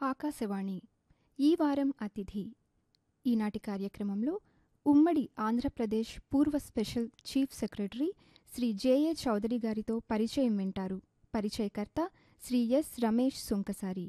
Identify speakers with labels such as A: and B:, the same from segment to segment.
A: ఆకాశవాణి ఈ వారం అతిథి ఈనాటి కార్యక్రమంలో ఉమ్మడి ఆంధ్రప్రదేశ్ పూర్వ special chief secretary Shri JA Chowdary గారితో పరిచయం వింటారు పరిచయకర్త శ్రీ ఎస్ రమేష్ సుంకసారి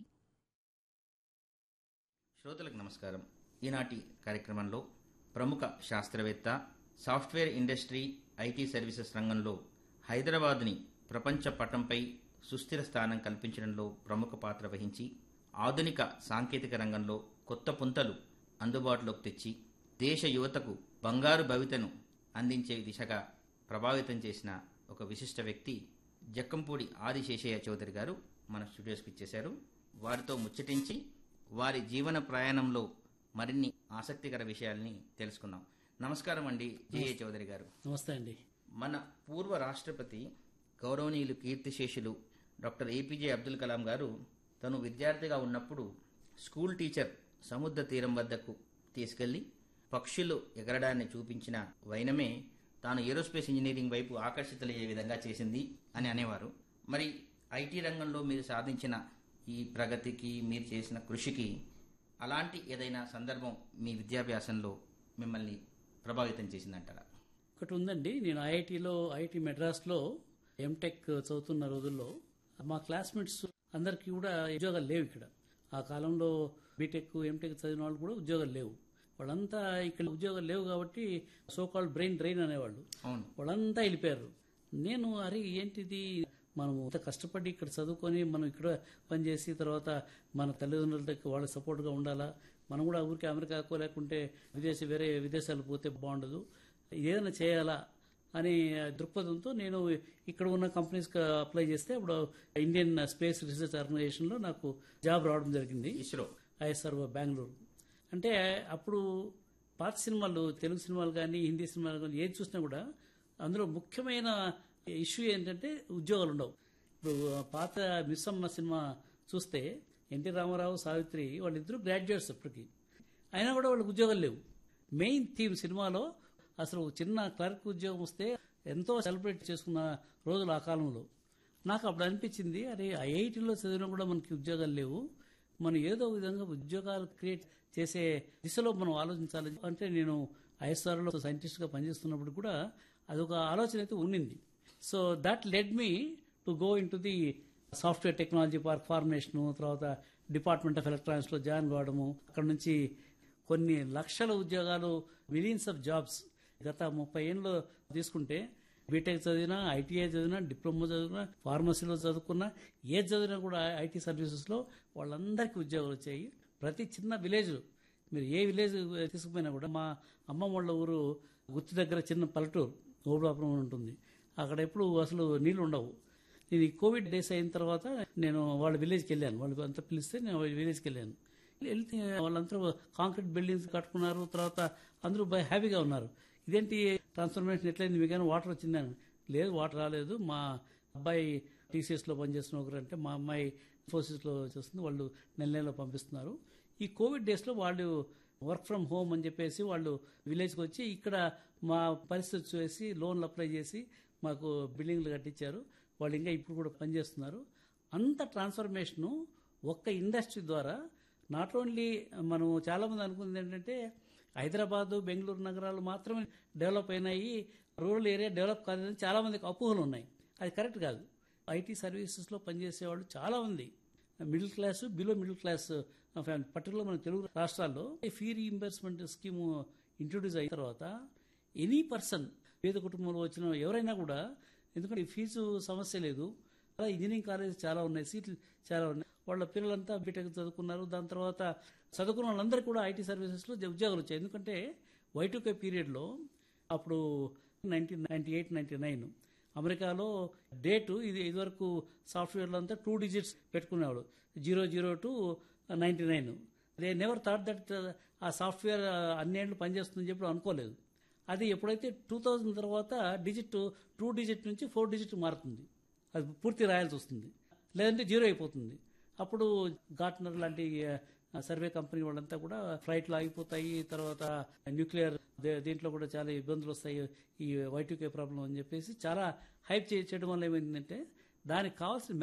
B: శ్రోతలకు నమస్కారం ఈనాటి కార్యక్రమంలో ప్రముఖ శాస్త్రవేత్త సాఫ్ట్వేర్ ఇండస్ట్రీ ఐటీ సర్వీసెస్ రంగంలో హైదరాబాద్ని ప్రపంచ పటంపై సుస్థిర స్థానం కల్పించడంలో ప్రముఖ పాత్ర వహించి ఆధునిక సాంకేతిక రంగంలో కొత్త పుంతలు అందుబాటులోకి తెచ్చి దేశ యువతకు బంగారు భవితను అందించే దిశగా ప్రభావితం చేసిన ఒక విశిష్ట వ్యక్తి జక్కంపూడి ఆదిశేషయ్య చౌదరి గారు మన స్టూడియోస్కి ఇచ్చేశారు వారితో ముచ్చటించి వారి జీవన ప్రయాణంలో మరిన్ని ఆసక్తికర విషయాల్ని తెలుసుకుందాం నమస్కారం అండి జేఏ చౌదరి గారు
C: నమస్తే అండి
B: మన పూర్వ రాష్ట్రపతి గౌరవనీయులు కీర్తిశేషులు డాక్టర్ ఏపీజే అబ్దుల్ కలాం గారు తను విద్యార్థిగా ఉన్నప్పుడు స్కూల్ టీచర్ సముద్ర తీరం వద్దకు తీసుకెళ్లి పక్షులు ఎగరడాన్ని చూపించిన వైనమే తాను ఏరోస్పేస్ ఇంజనీరింగ్ వైపు ఆకర్షితులయ్యే విధంగా చేసింది అని అనేవారు మరి ఐటీ రంగంలో మీరు సాధించిన ఈ ప్రగతికి మీరు చేసిన కృషికి అలాంటి ఏదైనా సందర్భం మీ విద్యాభ్యాసంలో మిమ్మల్ని ప్రభావితం చేసిందంటారా
C: ఒకటి ఉందండి నేను ఐఐటిలో ఐఐటి మెడ్రాస్లో ఎంటెక్ చదువుతున్న రోజుల్లో మా క్లాస్మేట్స్ అందరికీ కూడా ఉద్యోగాలు లేవు ఇక్కడ ఆ కాలంలో బీటెక్ ఎంటెక్ చదివిన వాళ్ళు కూడా ఉద్యోగాలు లేవు వాళ్ళంతా ఇక్కడ ఉద్యోగాలు లేవు కాబట్టి సోకాల్డ్ బ్రెయిన్ డ్రైన్ అనేవాళ్ళు
B: అవును
C: వాళ్ళంతా వెళ్ళిపోయారు నేను అరే ఏంటిది మనం ఇంత కష్టపడి ఇక్కడ చదువుకొని మనం ఇక్కడ పనిచేసి తర్వాత మన తల్లిదండ్రులకి వాళ్ళ సపోర్ట్గా ఉండాలా మనం కూడా ఊరికి అమెరికాకో లేకుంటే విదేశీ వేరే విదేశాలు పోతే బాగుండదు ఏదైనా చేయాలా అనే దృక్పథంతో నేను ఇక్కడ ఉన్న కంపెనీస్కి అప్లై చేస్తే ఇప్పుడు ఇండియన్ స్పేస్ రీసెర్చ్ ఆర్గనైజేషన్లో నాకు జాబ్ రావడం జరిగింది
B: ఇస్రో
C: ఐఎస్ఆర్ బెంగళూరు అంటే అప్పుడు పాత సినిమాలు తెలుగు సినిమాలు కానీ హిందీ సినిమాలు కానీ ఏది చూసినా కూడా అందులో ముఖ్యమైన ఇష్యూ ఏంటంటే ఉద్యోగాలు ఉండవు ఇప్పుడు పాత మిస్సమ్మ సినిమా చూస్తే ఎన్టీ రామారావు సావిత్రి వాళ్ళిద్దరూ గ్రాడ్యుయేట్స్ ఇప్పటికి అయినా కూడా వాళ్ళకి ఉద్యోగాలు లేవు మెయిన్ థీమ్ సినిమాలో అసలు చిన్న క్లర్క్ ఉద్యోగం వస్తే ఎంతో సెలబ్రేట్ చేసుకున్న రోజులు ఆ కాలంలో నాకు అప్పుడు అనిపించింది అరే ఐఐటీలో చదివినా కూడా మనకి ఉద్యోగాలు లేవు మనం ఏదో విధంగా ఉద్యోగాలు క్రియేట్ చేసే దిశలో మనం ఆలోచించాలి అంటే నేను ఐఎస్ఆర్లో సైంటిస్ట్గా పనిచేస్తున్నప్పుడు కూడా అదొక ఆలోచన అయితే ఉండింది so that led me to go into the software technology park formation తర్వాత డిపార్ట్మెంట్ ఆఫ్ ఎలక్ట్రానిక్స్లో జాయిన్ కావడము అక్కడ నుంచి కొన్ని లక్షల ఉద్యోగాలు మిలియన్స్ ఆఫ్ జాబ్స్ గత ముప్పై ఏళ్ళు తీసుకుంటే బీటెక్ చదివినా ఐటీఐ చదివినా డిప్లొమా చదివినా ఫార్మసీలో చదువుకున్నా ఏది చదివినా కూడా ఐటీ సర్వీసెస్లో వాళ్ళందరికీ ఉద్యోగాలు వచ్చాయి ప్రతి చిన్న విలేజ్ మీరు ఏ విలేజ్ తీసుకుపోయినా కూడా మా అమ్మ వాళ్ళ ఊరు గుత్తి దగ్గర చిన్న పల్లెటూరు ఓబులాపురం ఉంటుంది అక్కడ ఎప్పుడు అసలు నీళ్లు ఉండవు నేను ఈ కోవిడ్ డేస్ అయిన తర్వాత నేను వాళ్ళ విలేజ్కి వెళ్ళాను వాళ్ళు అంతా పిలిస్తే నేను వాళ్ళ విలేజ్కి వెళ్ళాను వెళ్తే వాళ్ళందరూ కాంక్రీట్ బిల్డింగ్స్ కట్టుకున్నారు తర్వాత అందరూ బాగా హ్యాపీగా ఉన్నారు ఇదేంటి ట్రాన్స్ఫర్మేషన్ ఎట్లయింది మీకు వాటర్ వచ్చిందని లేదు వాటర్ రాలేదు మా అబ్బాయి టీసీఎస్లో పనిచేస్తున్న ఒకరు అంటే మా అమ్మాయి ఇన్ఫోసిస్లో చేస్తుంది వాళ్ళు నెల నెలలో పంపిస్తున్నారు ఈ కోవిడ్ డేస్లో వాళ్ళు వర్క్ ఫ్రమ్ హోమ్ అని చెప్పేసి వాళ్ళు విలేజ్కి వచ్చి ఇక్కడ మా పరిస్థితి చూసి లోన్లు అప్లై చేసి మాకు బిల్డింగ్లు కట్టించారు వాళ్ళు ఇంకా ఇప్పుడు కూడా పనిచేస్తున్నారు అంత ట్రాన్స్ఫర్మేషను ఒక్క ఇండస్ట్రీ ద్వారా నాట్ ఓన్లీ మనం చాలామంది అనుకుంది ఏంటంటే హైదరాబాదు బెంగళూరు నగరాలు మాత్రమే డెవలప్ అయినాయి రూరల్ ఏరియా డెవలప్ కాదని చాలా మందికి అపోహలు ఉన్నాయి అది కరెక్ట్ కాదు ఐటీ సర్వీసెస్లో పనిచేసే వాళ్ళు చాలా మంది middle class below middle class family particular మన తెలుగు రాష్ట్రాల్లో ఫీ రీఇంబర్స్మెంట్ స్కీమ్ ఇంట్రొడ్యూస్ అయిన తర్వాత ఎనీ పర్సన్ పేద కుటుంబంలో వచ్చిన ఎవరైనా కూడా ఎందుకంటే ఫీజు సమస్య లేదు అలా ఇంజనీరింగ్ కాలేజ్ చాలా ఉన్నాయి సీట్లు చాలా ఉన్నాయి వాళ్ళ పిల్లలంతా బీటెక్ చదువుకున్నారు దాని తర్వాత చదువుకున్న వాళ్ళందరికీ కూడా ఐటీ సర్వీసెస్లో ఉద్యోగాలు వచ్చాయి ఎందుకంటే వైటుకే పీరియడ్లో అప్పుడు nineteen ninety eight ninety nine అమెరికాలో డేటు ఇది ఇదివరకు సాఫ్ట్వేర్లో అంతా టూ డిజిట్స్ పెట్టుకునేవాడు zero zero to ninety nine they never thought that ఆ సాఫ్ట్వేర్ అన్నేళ్ళు పనిచేస్తుందని చెప్పి అనుకోలేదు అది ఎప్పుడైతే టూ థౌజండ్ తర్వాత డిజిట్ టూ డిజిట్ నుంచి ఫోర్ డిజిట్ మారుతుంది అది పూర్తి రాయాల్సి వస్తుంది లేదంటే జీరో అయిపోతుంది అప్పుడు గార్ట్నర్ లాంటి సర్వే కంపెనీ వాళ్ళంతా కూడా ఫ్లైట్లు ఆగిపోతాయి తర్వాత న్యూక్లియర్ దీంట్లో కూడా చాలా ఇబ్బందులు వస్తాయి ఈ వైటుకే ప్రాబ్లం అని చెప్పేసి చాలా హైప్ చేయడం వల్ల ఏమైందంటే దానికి కావాల్సిన